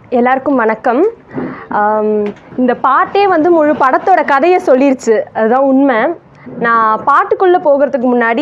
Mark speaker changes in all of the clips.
Speaker 1: எல்லாருக்கும் வணக்கம் ஆம், இந்த பாட்டே வந்து முழு படத்தோட கதையை சொல்லிருச்சு அதுதான் உண்மை நான் பாட்டுக்குள்ளே போகிறதுக்கு முன்னாடி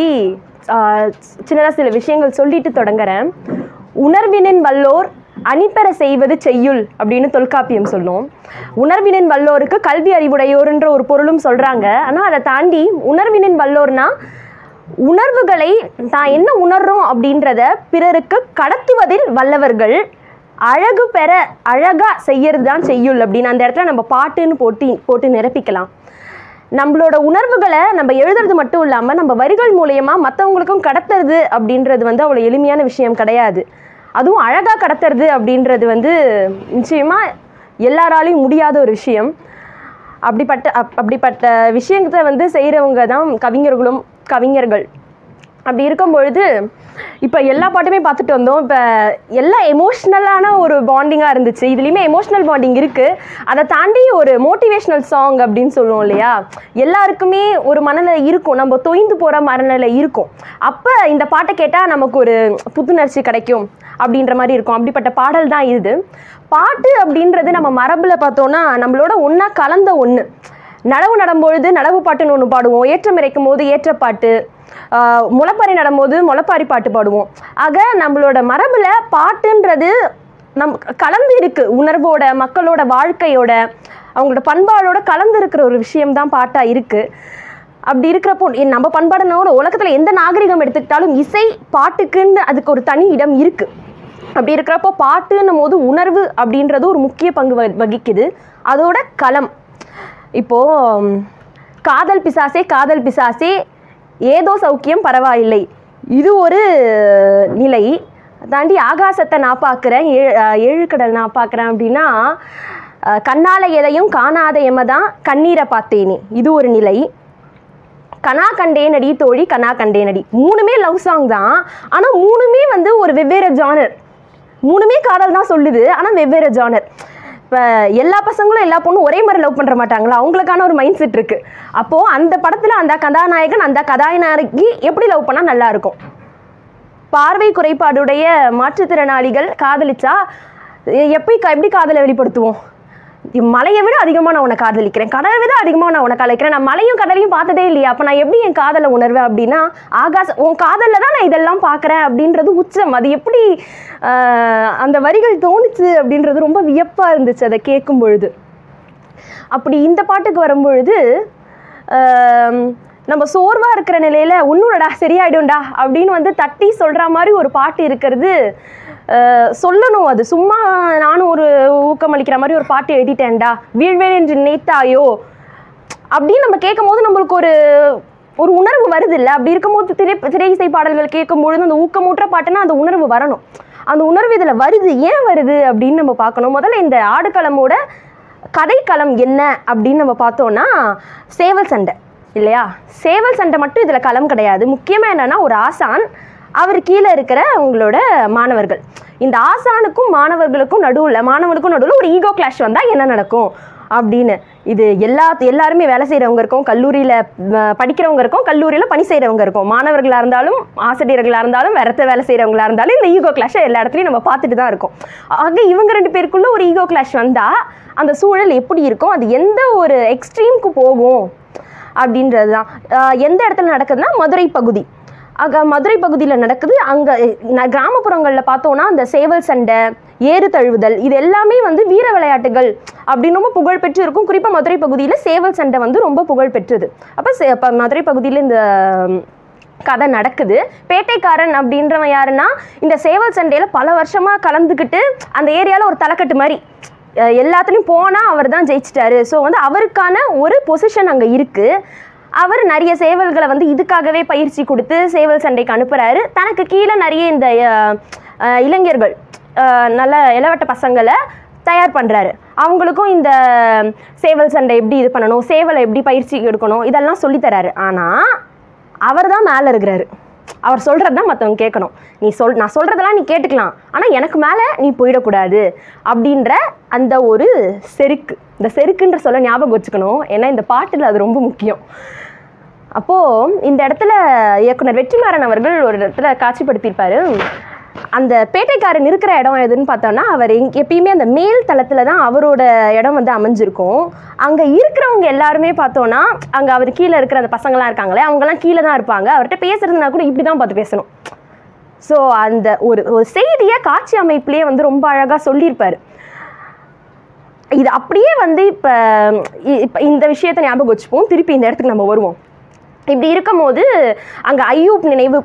Speaker 1: சின்னதாக சில விஷயங்கள் சொல்லிட்டு தொடங்குறேன் உணர்வினின் வல்லோர் அணிபெற செய்வது செய்யுள் அப்படின்னு தொல்காப்பியம் சொல்லும் உணர்வினின் வல்லோருக்கு கல்வி அறிவுடையோருன்ற ஒரு பொருளும் சொல்கிறாங்க ஆனால் அதை தாண்டி உணர்வினின் வல்லோர்னா உணர்வுகளை தான் என்ன உணர்றோம் அப்படின்றத பிறருக்கு கடத்துவதில் வல்லவர்கள் அழகு பெற அழகா செய்யறது தான் செய்யுள் அப்படின்னு அந்த இடத்துல நம்ம பாட்டுன்னு போட்டு போட்டு நிரப்பிக்கலாம் நம்மளோட உணர்வுகளை நம்ம எழுதுறது மட்டும் இல்லாமல் நம்ம வரிகள் மூலயமா மற்றவங்களுக்கும் கடத்துறது அப்படின்றது வந்து அவ்வளோ எளிமையான விஷயம் கிடையாது அதுவும் அழகாக கடத்துறது அப்படின்றது வந்து நிச்சயமாக எல்லாராலையும் முடியாத ஒரு விஷயம் அப்படிப்பட்ட அப் அப்படிப்பட்ட விஷயத்தை வந்து செய்கிறவங்க தான் கவிஞர்களும் கவிஞர்கள் அப்படி இருக்கும் பொழுது இப்போ எல்லா பாட்டுமே பார்த்துட்டு வந்தோம் இப்போ எல்லா எமோஷ்னலான ஒரு பாண்டிங்காக இருந்துச்சு இதுலேயுமே எமோஷ்னல் பாண்டிங் இருக்குது அதை தாண்டி ஒரு மோட்டிவேஷ்னல் சாங் அப்படின்னு சொல்லுவோம் இல்லையா எல்லாருக்குமே ஒரு மனநிலை இருக்கும் நம்ம தொய்ந்து போகிற மனநிலை இருக்கும் அப்போ இந்த பாட்டை கேட்டால் நமக்கு ஒரு புத்துணர்ச்சி கிடைக்கும் அப்படின்ற மாதிரி இருக்கும் அப்படிப்பட்ட பாடல் தான் இது பாட்டு அப்படின்றது நம்ம மரபில் பார்த்தோன்னா நம்மளோட ஒன்றா கலந்த ஒன்று நடவு நடும்பொழுது நடவு பாட்டுன்னு ஒன்று பாடுவோம் ஏற்றம் இறைக்கும் போது ஏற்றப்பாட்டு ஆஹ் முளைப்பாரி நடும்போது முளைப்பாரி பாட்டு பாடுவோம் ஆக நம்மளோட மரபில் பாட்டுன்றது நம் கலந்து இருக்கு உணர்வோட மக்களோட வாழ்க்கையோட அவங்களோட பண்பாடோட கலந்து இருக்கிற ஒரு விஷயம்தான் பாட்டாக இருக்கு அப்படி இருக்கிறப்போ எ- நம்ம பண்பாடுனோட உலகத்தில் எந்த நாகரிகம் எடுத்துக்கிட்டாலும் இசை பாட்டுக்குன்னு அதுக்கு ஒரு தனி இடம் இருக்கு அப்படி இருக்கிறப்போ பாட்டுன்னும் போது உணர்வு அப்படின்றது ஒரு முக்கிய பங்கு வ- வகிக்குது அதோட களம் இப்போ ம், காதல் பிசாசே காதல் பிசாசே ஏதோ சௌக்கியம் பரவாயில்லை இது ஒரு நிலை தாண்டி ஆகாசத்தை நான் பார்க்குறேன் ஏழு ஏழு கடல் நான் பார்க்குறேன் அப்படின்னா அஹ், கண்ணால எதையும் காணாத எமதான் கண்ணீரை பார்த்தேனே இது ஒரு நிலை கனா கண்டேனடி தோழி கனா கண்டேனடி மூணுமே லவ் சாங் தான் ஆனால் மூணுமே வந்து ஒரு வெவ்வேறு ஜானர் மூணுமே காதல் தான் சொல்லுது ஆனால் வெவ்வேறு ஜானர் இப்போ எல்லா பசங்களும் எல்லா பொண்ணும் ஒரே மாதிரி லவ் பண்ணுற மாட்டாங்களா அவங்களுக்கான ஒரு மைண்ட் செட் இருக்குது அப்போது அந்த படத்தில் அந்த கதாநாயகன் அந்த கதாநாயகி எப்படி லவ் பண்ணால் நல்லா இருக்கும் பார்வை குறைபாடுடைய மாற்றுத்திறனாளிகள் காதலிச்சா எ- எப்படி க- எப்படி காதலை வெளிப்படுத்துவோம் இ- மலையை விட அதிகமாக நான் உன்னை காதலிக்கிறேன் கடலை விட அதிகமாக நான் உன்னை காதலிக்கிறேன் நான் மலையும் கடலையும் பார்த்ததே இல்லையா அப்போ நான் எப்படி என் காதலை உணர்வேன் அப்படின்னா ஆகாச உன் காதலில் தான் நான் இதெல்லாம் பார்க்குறேன் அப்படின்றது உச்சம் அது எப்படி ஆஹ், அந்த வரிகள் தோணுச்சு அப்படின்றது ரொம்ப வியப்பாக இருந்துச்சு அதை கேட்கும் பொழுது அப்படி இந்த பாட்டுக்கு வரும்பொழுது ஆம், நம்ம சோர்வாக இருக்கிற நிலையில் ஒன்றுடா சரியாயிடும்டா அப்படின்னு வந்து தட்டி சொல்கிற மாதிரி ஒரு பாட்டு இருக்கிறது ஆஹ், சொல்லணும் அது சும்மா நானும் ஒரு ஊக்கமளிக்கிற மாதிரி ஒரு பாட்டு எழுதிட்டேன்டா வீழ்வேன் என்று நினைத்தாயோ அப்படின்னு நம்ம கேட்கும் போது நம்மளுக்கு ஒரு ஒரு உணர்வு வருது இல்லை அப்படி இருக்கும்போது திரை திரை இசை பாடல்கள் கேட்கும் பொழுது அந்த ஊக்கமூட்டுற பாட்டுனா அந்த உணர்வு வரணும் அந்த உணர்வு இதில் வருது ஏன் வருது அப்படின்னு நம்ம பார்க்கணும் முதல்ல இந்த ஆடுகளமோட கதைக்களம் என்ன அப்படின்னு நம்ம பார்த்தோம்னா சேவல் சண்டை இல்லையா சேவல் சண்டை மட்டும் இதில் களம் கிடையாது முக்கியமாக என்னன்னா ஒரு ஆசான் அவர் கீழே இருக்கிற அவங்களோட மாணவர்கள் இந்த ஆசானுக்கும் மாணவர்களுக்கும் நடுவில் மாணவனுக்கும் நடுவில் ஒரு ஈகோ கிளாஷ் வந்தால் என்ன நடக்கும் அப்படின்னு இது எல்லா எல்லாருமே வேலை செய்கிறவங்க இருக்கும் கல்லூரியில் படிக்கிறவங்க இருக்கும் கல்லூரியில் பணி செய்கிறவங்க இருக்கும் மாணவர்களாக இருந்தாலும் ஆசிரியர்களாக இருந்தாலும் வேறத்த வேலை செய்கிறவங்களா இருந்தாலும் இந்த ஈகோ கிளாஷை எல்லா இடத்துலையும் நம்ம பார்த்துட்டு தான் இருக்கோம் ஆக இவங்க ரெண்டு பேருக்குள்ள ஒரு ஈகோ கிளாஷ் வந்தால் அந்த சூழல் எப்படி இருக்கும் அது எந்த ஒரு எக்ஸ்ட்ரீமுக்கு போகும் அப்படின்றது தான் ஆஹ் எந்த இடத்துல நடக்குதுன்னா மதுரை பகுதி ஆக மதுரை பகுதியில் நடக்குது அங்கே கிராமப்புறங்களில் பார்த்தோன்னா அந்த சேவல் சண்டை ஏறு தழுவுதல் இது எல்லாமே வந்து வீர விளையாட்டுகள் அப்படின்னு ரொம்ப புகழ் பெற்று இருக்கும் குறிப்பாக மதுரை பகுதியில் சேவல் சண்டை வந்து ரொம்ப புகழ் பெற்றது அப்போ இப்போ மதுரை பகுதியில் இந்த ம், கதை நடக்குது பேட்டைக்காரன் அப்படின்றவன் யாருன்னா இந்த சேவல் சண்டையில் பல வருஷமாக கலந்துக்கிட்டு அந்த ஏரியாவில் ஒரு தலைக்கட்டு மாதிரி அஹ் எல்லாத்துலேயும் போனால் அவர் தான் ஜெயிச்சிட்டாரு ஸோ வந்து அவருக்கான ஒரு பொசிஷன் அங்கே இருக்குது அவர் நிறைய சேவல்களை வந்து இதுக்காகவே பயிற்சி கொடுத்து சேவல் சண்டைக்கு அனுப்புகிறாரு தனக்கு கீழே நிறைய இந்த அஹ், அஹ், இளைஞர்கள் அஹ், நல்ல இளவட்ட பசங்களை தயார் பண்ணுறாரு அவங்களுக்கும் இந்த சேவல் சண்டை எப்படி இது பண்ணணும் சேவலை எப்படி பயிற்சி எடுக்கணும் இதெல்லாம் சொல்லித்தராரு ஆனால் அவர் தான் மேலே இருக்கிறாரு அவர் சொல்கிறது தான் மற்றவங்க கேட்கணும் நீ சொல் நான் சொல்கிறதெல்லாம் நீ கேட்டுக்கலாம் ஆனால் எனக்கு மேலே நீ போயிடக்கூடாது அப்படின்ற அந்த ஒரு செருக்கு இந்த செருக்குன்ற சொல்ல ஞாபகம் வச்சுக்கணும் ஏன்னா இந்த பாட்டில் அது ரொம்ப முக்கியம் அப்போது இந்த இடத்துல இயக்குனர் வெற்றிமாறன் அவர்கள் ஒரு இடத்துல காட்சிப்படுத்தியிருப்பாரு அந்த பேட்டைக்காரன் இருக்கிற இடம் எதுன்னு பார்த்தோம்னா அவர் எங் எப்பயுமே அந்த மேல் தளத்தில் தான் அவரோட இடம் வந்து அமைஞ்சிருக்கும் அங்கே இருக்கிறவங்க எல்லாருமே பார்த்தோன்னா அங்கே அவர் கீழே இருக்கிற அந்த பசங்களாம் இருக்காங்களே அவங்கெல்லாம் கீழே தான் இருப்பாங்க அவர்கிட்ட பேசுறதுனா கூட இப்படி தான் பார்த்து பேசணும் ஸோ அந்த ஒரு ஒரு செய்தியை காட்சி அமைப்பிலேயே வந்து ரொம்ப அழகாக சொல்லியிருப்பார் இது அப்படியே வந்து இப்போ இப்போ இந்த விஷயத்தை ஞாபகம் வச்சுப்போம் திருப்பி இந்த இடத்துக்கு நம்ம வருவோம் இப்படி இருக்கும்போது அங்கே ஐயூப் நினைவு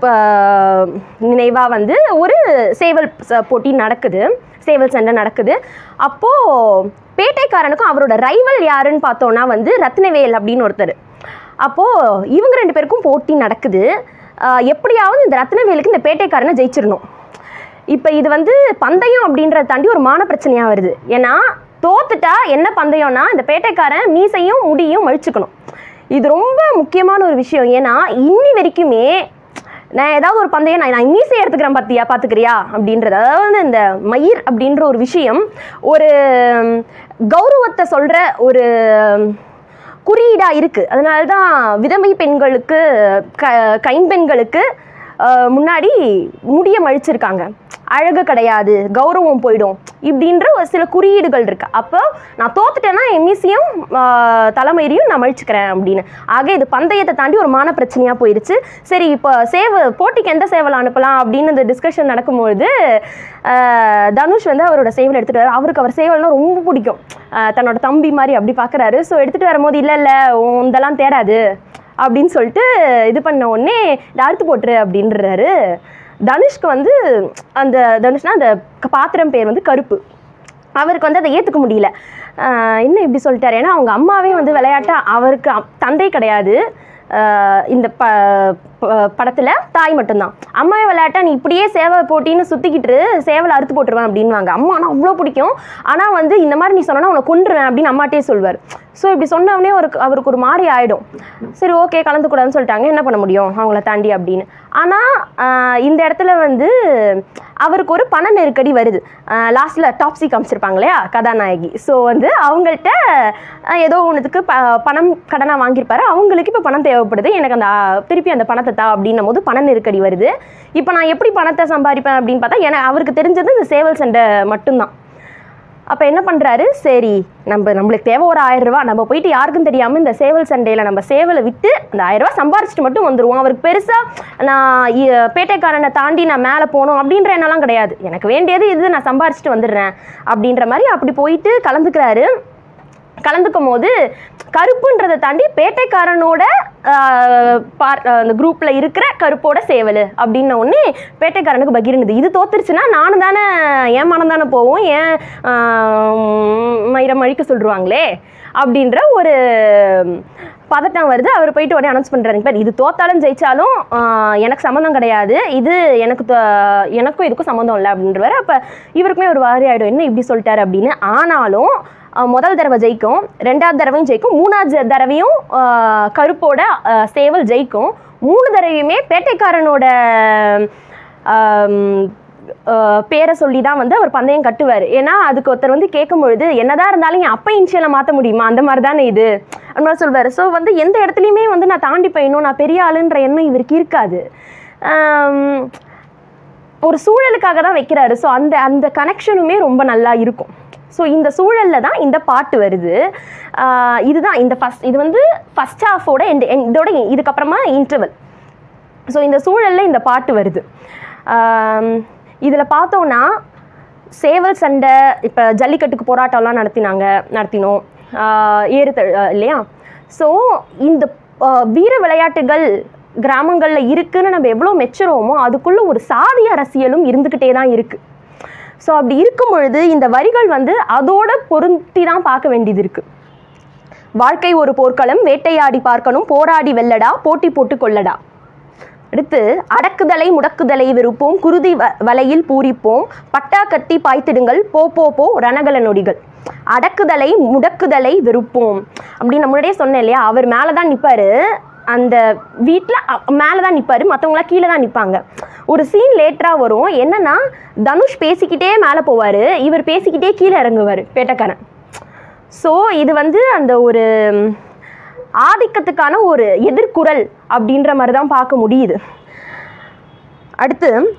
Speaker 1: நினைவாக வந்து ஒரு சேவல் ச- போட்டி நடக்குது சேவல் சண்டை நடக்குது அப்போது பேட்டைக்காரனுக்கும் அவரோட ரைவல் யாருன்னு பார்த்தோன்னா வந்து ரத்னவேல் அப்படின்னு ஒருத்தர் அப்போது இவங்க ரெண்டு பேருக்கும் போட்டி நடக்குது ஆஹ் எப்படியாவது இந்த ரத்னவேலுக்கு இந்த பேட்டைக்காரனை ஜெயிச்சிடணும் இப்போ இது வந்து பந்தயம் அப்படின்றத தாண்டி ஒரு மான பிரச்சனையாக வருது ஏன்னா தோத்துட்டா என்ன பந்தயம்னா இந்த பேட்டைக்காரன் மீசையும் முடியும் மழிச்சுக்கணும் இது ரொம்ப முக்கியமான ஒரு விஷயம் ஏன்னா இன்னி வரைக்குமே நான் ஏதாவது ஒரு பந்தயம் நான் நான் மீசை எடுத்துக்கிறேன் பார்த்தியா பார்த்துக்கிறியா அப்படின்றது அதாவது இந்த மயிர் அப்படின்ற ஒரு விஷயம் ஒரு ம், கௌரவத்தை சொல்கிற ஒரு குறியீடாக இருக்குது அதனால தான் விதவை பெண்களுக்கு க கைம்பெண்களுக்கு அஹ், முன்னாடி முடிய மழிச்சிருக்காங்க அழகு கிடையாது கௌரவம் போயிடும் இப்படின்ற ஒரு சில குறியீடுகள் இருக்கு அப்போ நான் தோத்துட்டேன்னா என் மீசையும் ஆஹ், தலைமயிரையும் நான் மழிச்சுக்கிறேன் அப்படின்னு ஆக இது பந்தயத்தை தாண்டி ஒரு மான பிரச்சனையாக போயிடுச்சு சரி இப்போ சேவ போட்டிக்கு எந்த சேவல் அனுப்பலாம் அப்படின்னு இந்த டிஸ்கஷன் நடக்கும்பொழுது ஆஹ், தனுஷ் வந்து அவரோட சேவல் எடுத்துகிட்டு வர அவருக்கு அவர் சேவல்னா ரொம்ப பிடிக்கும் ஆஹ், தன்னோட தம்பி மாதிரி அப்படி பார்க்குறாரு ஸோ எடுத்துகிட்டு வரும்போது இல்லை இல்லை இதெல்லாம் தேடாது அப்படின்னு சொல்லிட்டு இது பண்ண உடனே இதை அறுத்து போட்டுரு அப்படின்றாரு தனுஷ்க்கு வந்து அந்த தனுஷ்னா அந்த க- பாத்திரம் பேர் வந்து கருப்பு அவருக்கு வந்து அதை ஏற்றுக்க முடியல ஆஹ் என்ன இப்படி சொல்லிட்டாரு ஏன்னா அவங்க அம்மாவே வந்து விளையாட்டா அவருக்கு அப்- தந்தை கிடையாது ஆஹ் இந்த ப படத்தில் தாய் மட்டும்தான் அம்மாவே விளையாட்டா நீ இப்படியே சேவை போட்டின்னு சுற்றிக்கிட்டு சேவலை அறுத்து போட்டுருவேன் அப்படின்வாங்க அம்மா ஆனால் அவ்வளோ பிடிக்கும் ஆனால் வந்து இந்த மாதிரி நீ சொன்னா உன்னை கொன்றுவேன் அப்படின்னு அம்மாட்டே சொல்வார் ஸோ இப்படி சொன்னவனே ஒரு அவருக்கு ஒரு மாதிரி ஆகிடும் சரி ஓகே கலந்துக்கூடாதுன்னு சொல்லிட்டாங்க என்ன பண்ண முடியும் அவங்கள தாண்டி அப்படின்னு ஆனால் இந்த இடத்துல வந்து அவருக்கு ஒரு பண நெருக்கடி வருது லாஸ்ட்டில் டாப்ஸி காமிச்சிருப்பாங்க இல்லையா கதாநாயகி ஸோ வந்து அவங்கள்ட்ட அஹ், ஏதோ ஒன்றுத்துக்கு ப பணம் கடனாக வாங்கியிருப்பாரு அவங்களுக்கு இப்போ பணம் தேவைப்படுது எனக்கு அந்த அஹ், திருப்பி அந்த பணத்தை தா அப்படின்னும் போது பண நெருக்கடி வருது இப்போ நான் எப்படி பணத்தை சம்பாதிப்பேன் அப்படின்னு பார்த்தா எனக்கு அவருக்கு தெரிஞ்சது இந்த சேவல் சண்டை மட்டும்தான் அப்போ என்ன பண்ணுறாரு சரி நம்ம நம்மளுக்கு தேவை ஒரு ஆயிரம் ரூபா நம்ம போயிட்டு யாருக்கும் தெரியாமல் இந்த சேவல் சண்டையில் நம்ம சேவலை விட்டு அந்த ஆயிரம் ரூபா சம்பாரிச்சிட்டு மட்டும் வந்துருவோம் அவருக்கு பெருசாக நான் இ- பேட்டைக்காரனை தாண்டி நான் மேலே போகணும் அப்படின்ற எண்ணம்லாம் கிடையாது எனக்கு வேண்டியது இது நான் சம்பாரிச்சிட்டு வந்துடுறேன் அப்படின்ற மாதிரி அப்படி போயிட்டு கலந்துக்கிறாரு கலந்துக்கும் போது கருப்புன்றதை தாண்டி பேட்டைக்காரனோட ஆஹ், பார் அந்த குரூப்பில் இருக்கிற கருப்போட சேவல் அப்படின்ன உடனே பேட்டைக்காரனுக்கு பகிர்ந்தது இது தோத்துருச்சுன்னா நானும் தானே என் மனம் தானே போவோம் ஏன் மயிரம் அழிக்க சொல்லிடுவாங்களே அப்படின்ற ஒரு பதட்டம் வருது அவர் போயிட்டு உடனே அனௌன்ஸ் பண்ணுறாரு பார் இது தோத்தாலும் ஜெயிச்சாலும் ஆஹ், எனக்கு சம்மந்தம் கிடையாது இது எனக்கு தோ- எனக்கும் இதுக்கும் சம்மந்தம் இல்லை அப்படின்றவர் அப்போ இவருக்குமே ஒரு வாரி ஆகிடும் என்ன இப்படி சொல்லிட்டாரு அப்படின்னு ஆனாலும் ஆஹ், முதல் தடவை ஜெயிக்கும் ரெண்டாவது தடவையும் ஜெயிக்கும் மூணாவது ஜ- தடவையும் ஆஹ், கருப்போட ஆஹ், சேவல் ஜெயிக்கும் மூணு தடவையுமே பேட்டைக்காரனோட ஆம், ஆஹ், பேரை சொல்லி தான் வந்து அவர் பந்தயம் கட்டுவார் ஏன்னா அதுக்கு ஒருத்தர் வந்து கேட்கும் பொழுது என்னதான் இருந்தாலும் என் அப்பா இன்ஷியலை மாற்ற முடியுமா அந்த மாதிரி தானே இது அந்த மாதிரி சொல்வார் ஸோ வந்து எந்த இடத்துலையுமே வந்து நான் தாண்டி போயணும் நான் பெரிய ஆளுன்ற எண்ணம் இவருக்கு இருக்காது ஆம், ஒரு சூழலுக்காக தான் வைக்கிறாரு ஸோ அந்த அந்த கனெக்ஷனுமே ரொம்ப நல்லா இருக்கும் ஸோ இந்த சூழலில் தான் இந்த பாட்டு வருது ஆஹ் இதுதான் இந்த ஃபஸ்ட் இது வந்து ஃபஸ்ட் ஹாஃபோட எண்ட் இதோட இதுக்கப்புறமா இன்டர்வல் ஸோ இந்த சூழலில் இந்த பாட்டு வருது இதில் பார்த்தோன்னா சேவல் சண்டை இப்போ ஜல்லிக்கட்டுக்கு போராட்டம்லாம் நடத்தினாங்க நடத்தினோம் ஆஹ் ஏறு தழு ஆஹ் இல்லையா ஸோ இந்த ஆஹ் வீர விளையாட்டுகள் கிராமங்களில் இருக்குன்னு நம்ம எவ்வளோ மெச்சுறோமோ அதுக்குள்ளே ஒரு சாதி அரசியலும் இருந்துக்கிட்டே தான் இருக்குது ஸோ அப்படி இருக்கும் பொழுது இந்த வரிகள் வந்து அதோட பொருந்தி தான் பார்க்க வேண்டியது இருக்குது வாழ்க்கை ஒரு போர்க்களம் வேட்டையாடி பார்க்கணும் போராடி வெல்லடா போட்டி போட்டு கொள்ளடா அடுத்து அடக்குதலை முடக்குதலை விருப்போம் குருதி வ வலையில் பூரிப்போம் பட்டா கத்தி பாய்த்திடுங்கள் போ போ போ ரணகல நொடிகள் அடக்குதலை முடக்குதலை விருப்போம் அப்படின்னு நான் முன்னாடியே சொன்னேன் இல்லையா அவர் மேலே தான் நிற்பார் அந்த வீட்டில் மேலே தான் நிற்பார் மற்றவங்களாம் கீழே தான் நிற்பாங்க ஒரு சீன் லேட்டராக வரும் என்னன்னா தனுஷ் பேசிக்கிட்டே மேலே போவார் இவர் பேசிக்கிட்டே கீழே இறங்குவார் பேட்டக்காரன் ஸோ இது வந்து அந்த ஒரு ம், ஆதிக்கத்துக்கான ஒரு எதிர்குரல் அப்படின்ற மாதிரி தான் பார்க்க முடியுது அடுத்து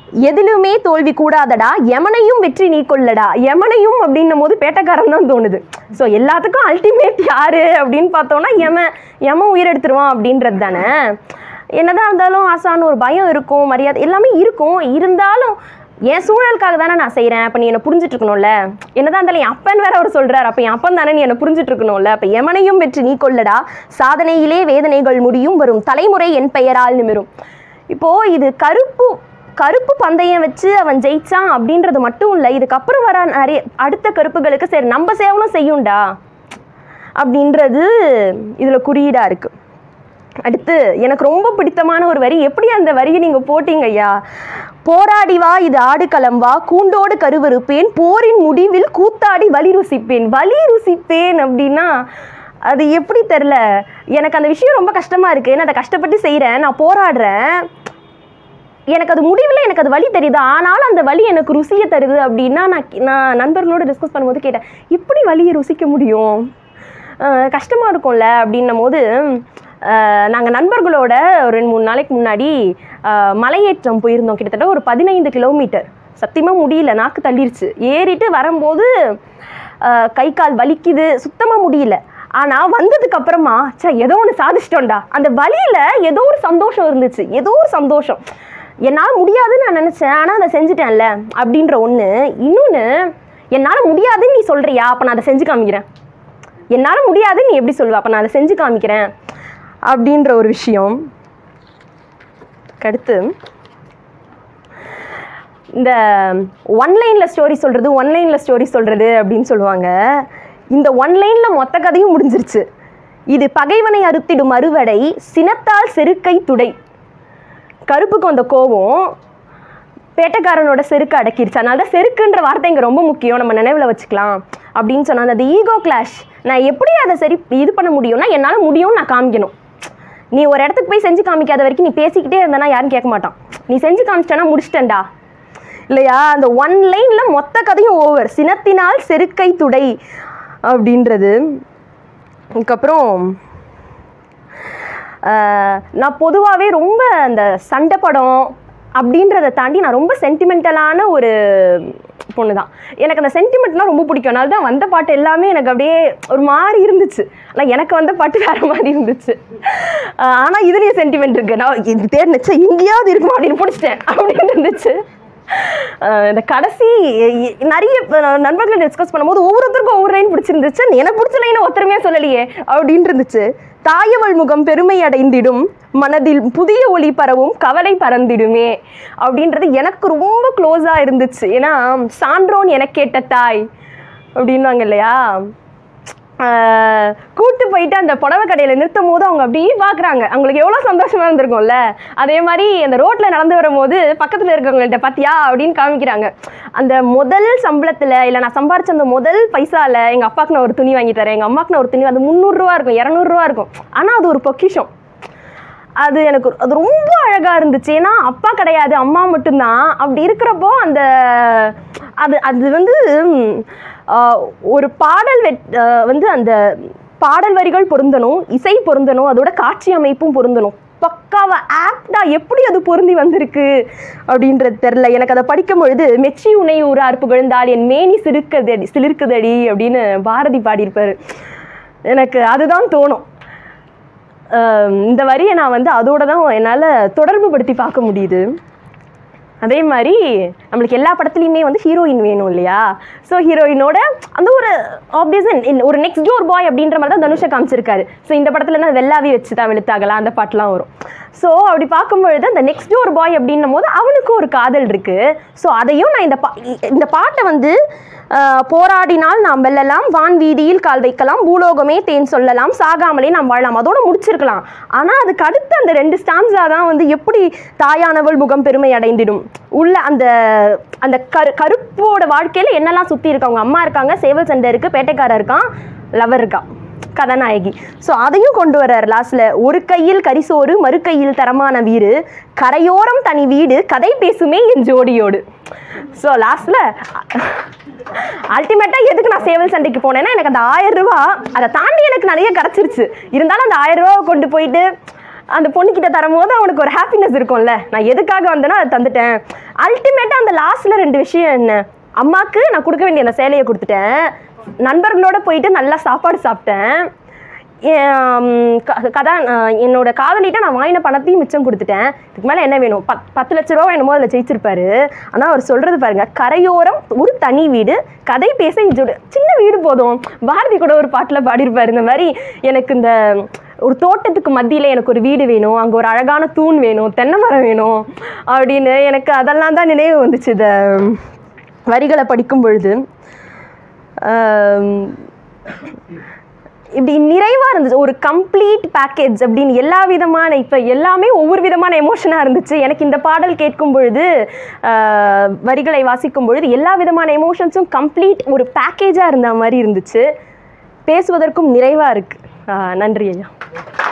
Speaker 1: எதிலுமே தோல்வி கூடாதடா எமனையும் வெற்றி நீ கொள்ளடா எமனையும் அப்படின்னும் போது பேட்டக்காரன் தான் தோணுது ஸோ எல்லாத்துக்கும் அல்டிமேட் யாரு அப்படின்னு பார்த்தோம்னா எம எம உயிரெடுத்துருவான் அப்படின்றது தானே என்னதான் இருந்தாலும் ஆசான்னு ஒரு பயம் இருக்கும் மரியாதை எல்லாமே இருக்கும் இருந்தாலும் என் சூழலுக்காக தானே நான் செய்கிறேன் அப்போ நீ என்னை புரிஞ்சுட்டு இருக்கணும்ல என்னதான் இருந்தாலும் என் அப்பன் வேற அவர் சொல்றாரு அப்போ என் அப்பன் தானே நீ என்னை புரிஞ்சுட்டு இருக்கணும்ல அப்போ எமனையும் வெற்றி நீ கொள்ளடா சாதனையிலே வேதனைகள் முடியும் வரும் தலைமுறை என் பெயரால் நிமிரும் இப்போ இது கருப்பு கருப்பு பந்தயம் வச்சு அவன் ஜெயிச்சான் அப்படின்றது மட்டும் இல்லை இதுக்கப்புறம் வர நிறைய அடுத்த கருப்புகளுக்கு சரி நம்ம சேவலும் செய்யும்டா அப்படின்றது இதில் குறியீடாக இருக்கு அடுத்து எனக்கு ரொம்ப பிடித்தமான ஒரு வரி எப்படி அந்த வரியை நீங்கள் போட்டீங்க ஐயா போராடி வா இது ஆடுகளம் வா கூண்டோடு கருவறுப்பேன் போரின் முடிவில் கூத்தாடி வலி ருசிப்பேன் வலி ருசிப்பேன் அப்படின்னா அது எப்படி தெரில எனக்கு அந்த விஷயம் ரொம்ப கஷ்டமாக இருக்குது நான் அதை கஷ்டப்பட்டு செய்கிறேன் நான் போராடுறேன் எனக்கு அது முடிவில் எனக்கு அது வலி தெரியுது ஆனாலும் அந்த வலி எனக்கு ருசியை தருது அப்படின்னா நான் நான் நண்பர்களோட டிஸ்கஸ் பண்ணும்போது கேட்டேன் எப்படி வலியை ருசிக்க முடியும் கஷ்டமாக இருக்கும்ல அப்படின்னும் போது நாங்கள் நண்பர்களோட ஒரு ரெண்டு மூணு நாளைக்கு முன்னாடி அஹ், மலையேற்றம் போயிருந்தோம் கிட்டத்தட்ட ஒரு பதினைந்து கிலோமீட்டர் சத்தியமாக முடியல நாக்கு தள்ளிருச்சு ஏறிட்டு வரும்போது அஹ், கை கால் வலிக்குது சுத்தமாக முடியல ஆனால் வந்ததுக்கு அப்புறமா ச்சே ஏதோ ஒன்று சாதிச்சிட்டோம்டா அந்த வலியில் ஏதோ ஒரு சந்தோஷம் இருந்துச்சு ஏதோ ஒரு சந்தோஷம் என்னால் முடியாதுன்னு நான் நினச்சேன் ஆனால் அதை செஞ்சுட்டேன்ல அப்படின்ற ஒன்று இன்னொன்று என்னால் முடியாதுன்னு நீ சொல்கிறியா அப்போ நான் அதை செஞ்சு காமிக்கிறேன் என்னால் முடியாதுன்னு நீ எப்படி சொல்லுவ அப்போ நான் அதை செஞ்சு காமிக்கிறேன் அப்படின்ற ஒரு விஷயம் அடுத்து இந்த ஒன்லைனில் ஸ்டோரி சொல்கிறது ஒன்லைனில் ஸ்டோரி சொல்கிறது அப்படின்னு சொல்லுவாங்க இந்த ஒன்லைனில் மொத்த கதையும் முடிஞ்சிருச்சு இது பகைவனை அறுத்திடும் அறுவடை சினத்தால் செருக்கை துடை கருப்புக்கு வந்த கோவம் பேட்டைக்காரனோட செருக்கு அடக்கிருச்சு அதனால தான் செருக்குன்ற வார்த்தை இங்கே ரொம்ப முக்கியம் நம்ம நினைவில் வச்சுக்கலாம் அப்படின்னு சொன்னாங்க அந்த ஈகோ கிளாஷ் நான் எப்படி அதை சரி இது பண்ண முடியும்னா என்னால் முடியும்னு நான் காமிக்கணும் நீ ஒரு இடத்துக்கு போய் செஞ்சு காமிக்காத வரைக்கும் நீ பேசிக்கிட்டே இருந்தனா யாரும் கேட்க மாட்டான் நீ செஞ்சு காமிச்சிட்டனா முடிச்சிட்டேன்டா இல்லையா அந்த ஒன் லைனில் மொத்த கதையும் ஓவர் சினத்தினால் செருக்கை துடை அப்படின்றது அதுக்கப்புறம் ஆஹ், நான் பொதுவாகவே ரொம்ப அந்த சண்டை படம் அப்படின்றத தாண்டி நான் ரொம்ப சென்டிமெண்டலான ஒரு பொண்ணு தான் எனக்கு அந்த சென்டிமெண்ட்லாம் ரொம்ப பிடிக்கும் அதனால தான் வந்த பாட்டு எல்லாமே எனக்கு அப்படியே ஒரு மாதிரி இருந்துச்சு ஆனால் எனக்கு வந்த பாட்டு வேறு மாதிரி இருந்துச்சு ஆனால் இதுலேயும் சென்டிமெண்ட் இருக்கு நான் இது தேடினச்சா எங்கேயாவது இருக்குமா அப்படின்னு பிடிச்சிட்டேன் அப்படின்னு இருந்துச்சு ஆஹ் இந்த கடைசி எ- நிறைய இப்ப நான் நண்பர்களை டிஸ்கஸ் பண்ணும்போது ஒவ்வொருத்தருக்கும் ஒவ்வொரு லைன் பிடிச்சிருந்துச்சு எனக்கு பிடிச்ச லைன் ஒருத்தருமே சொல்லலையே அப்படின்னு இருந்துச்சு தாயவள் முகம் பெருமை அடைந்திடும் மனதில் புதிய ஒளி பரவும் கவலை பறந்திடுமே அப்படின்றது எனக்கு ரொம்ப க்ளோஸாக இருந்துச்சு ஏன்னா சான்றோன் எனக்கு கேட்ட தாய் அப்படின்வாங்க இல்லையா ஆஹ் கூட்டு போயிட்டு அந்த புடவை கடையில் நிறுத்தும் போது அவங்க அப்படியே பார்க்குறாங்க அவங்களுக்கு எவ்வளோ சந்தோஷமா இருந்திருக்கும்ல அதே மாதிரி அந்த ரோட்டில் நடந்து வரும்போது பக்கத்தில் இருக்கவங்கள்ட்ட பார்த்தியா அப்படின்னு காமிக்கிறாங்க அந்த முதல் சம்பளத்தில் இல்லை நான் சம்பாரிச்ச அந்த முதல் பைசாவில் எங்கள் அப்பாவுக்கு நான் ஒரு துணி வாங்கி தரேன் எங்கள் அம்மாவுக்கு நான் ஒரு துணி அது முந்நூறுரூவா இருக்கும் இரநூறுவா இருக்கும் ஆனால் அது ஒரு பொக்கிஷம் அது எனக்கு அது ரொம்ப அழகாக இருந்துச்சு ஏன்னா அப்பா கிடையாது அம்மா மட்டும்தான் அப்படி இருக்கிறப்போ அந்த அது அது வந்து ம், ஆஹ், ஒரு பாடல் வெட் ஆஹ், வந்து அந்த பாடல் வரிகள் பொருந்தணும் இசை பொருந்தணும் அதோட காட்சி அமைப்பும் பொருந்தணும் பக்காவா ஆப்டா எப்படி அது பொருந்தி வந்திருக்கு அப்படின்றது தெரில எனக்கு அதை படிக்கும் பொழுது மெச்சி உனை ஊரார் புகழ்ந்தால் என் மேனி சிறுக்குதடி சிலிர்க்குதடி அப்படின்னு பாரதி பாடியிருப்பாரு எனக்கு அதுதான் தோணும் ஆம், இந்த வரியை நான் வந்து அதோட தான் என்னால் தொடர்பு படுத்தி பார்க்க முடியுது அதே மாதிரி நம்மளுக்கு எல்லா படத்துலையுமே வந்து ஹீரோயின் வேணும் இல்லையா ஸோ ஹீரோயினோட அந்த ஒரு ஆப்வியஸ் ஒரு நெக்ஸ்ட் டோர் பாய் அப்படின்ற மாதிரி தான் தனுஷை காமிச்சிருக்காரு ஸோ இந்த படத்தில் என்ன வெள்ளாவி வச்சு தான் வெளுத்தாகலாம் அந்த பாட்டெலாம் வரும் ஸோ அப்படி பார்க்கும்பொழுது அந்த நெக்ஸ்ட் டோர் பாய் அப்படின்னும் போது அவனுக்கு ஒரு காதல் இருக்குது ஸோ அதையும் நான் இந்த பா இந்த பாட்டை வந்து ஆஹ், போராடினால் நாம் வெல்லலாம் வான் வீதியில் கால் வைக்கலாம் பூலோகமே தேன் சொல்லலாம் சாகாமலே நாம் வாழலாம் அதோட முடிச்சிருக்கலாம் ஆனால் அதுக்கு அடுத்து அந்த ரெண்டு ஸ்டாம்ஸா தான் வந்து எப்படி தாயானவள் முகம் பெருமை அடைந்திடும் உள்ள அந்த அந்த கரு கருப்போட வாழ்க்கையில் என்னெல்லாம் சுற்றி இருக்கு அவங்க அம்மா இருக்காங்க சேவல் சண்டை இருக்குது பேட்டைக்காரர் இருக்கான் லவர் இருக்கான் கதாநாயகி ஸோ அதையும் கொண்டு வர்றார் லாஸ்ட்ல ஒரு கையில் கரிசோறு மறு கையில் தரமான வீடு கரையோரம் தனி வீடு கதை பேசுமே என் ஜோடியோடு ஸோ லாஸ்ட்ல அல்டிமேட்டாக எதுக்கு நான் சேவல் சண்டைக்கு போனேன்னா எனக்கு அந்த ஆயிரம் ரூபா அதை தாண்டி எனக்கு நிறைய கிடச்சிருச்சு இருந்தாலும் அந்த ஆயிரம் ரூபாவை கொண்டு போயிட்டு அந்த பொண்ணுக்கிட்ட தரும்போது அவனுக்கு ஒரு ஹாப்பினஸ் இருக்கும்ல நான் எதுக்காக வந்தேனோ அதை தந்துட்டேன் அல்டிமேட்டாக அந்த லாஸ்ட்டில் ரெண்டு விஷயம் என்ன அம்மாவுக்கு நான் கொடுக்க வேண்டிய அந்த சேலையை கொடுத்துட்டேன் நண்பர்களோட போயிட்டு நல்லா சாப்பாடு சாப்பிட்டேன் என், க- கதா அஹ் என்னோட காதலிட்ட நான் வாங்கின பணத்தையும் மிச்சம் கொடுத்துட்டேன் இதுக்கு மேலே என்ன வேணும் பத் பத்து லட்ச ரூபா என்னமோ அதில் ஜெயிச்சிருப்பாரு ஆனால் அவர் சொல்கிறது பாருங்க கரையோரம் ஒரு தனி வீடு கதை பேச இதோட சின்ன வீடு போதும் பாரதி கூட ஒரு பாட்டில் பாடியிருப்பாரு இந்த மாதிரி எனக்கு இந்த ஒரு தோட்டத்துக்கு மத்தியில் எனக்கு ஒரு வீடு வேணும் அங்கே ஒரு அழகான தூண் வேணும் தென்னை மரம் வேணும் அப்படின்னு எனக்கு அதெல்லாம் தான் நினைவு வந்துச்சு இந்த வரிகளை படிக்கும் பொழுது ஆம், இப்படி நிறைவாக இருந்துச்சு ஒரு கம்ப்ளீட் பேக்கேஜ் அப்படின்னு எல்லா விதமான இப்போ எல்லாமே ஒவ்வொரு விதமான எமோஷனாக இருந்துச்சு எனக்கு இந்த பாடல் கேட்கும் பொழுது ஆஹ், வரிகளை வாசிக்கும் பொழுது எல்லா விதமான எமோஷன்ஸும் கம்ப்ளீட் ஒரு பேக்கேஜாக இருந்த மாதிரி இருந்துச்சு பேசுவதற்கும் நிறைவாக இருக்குது நன்றி ஐயா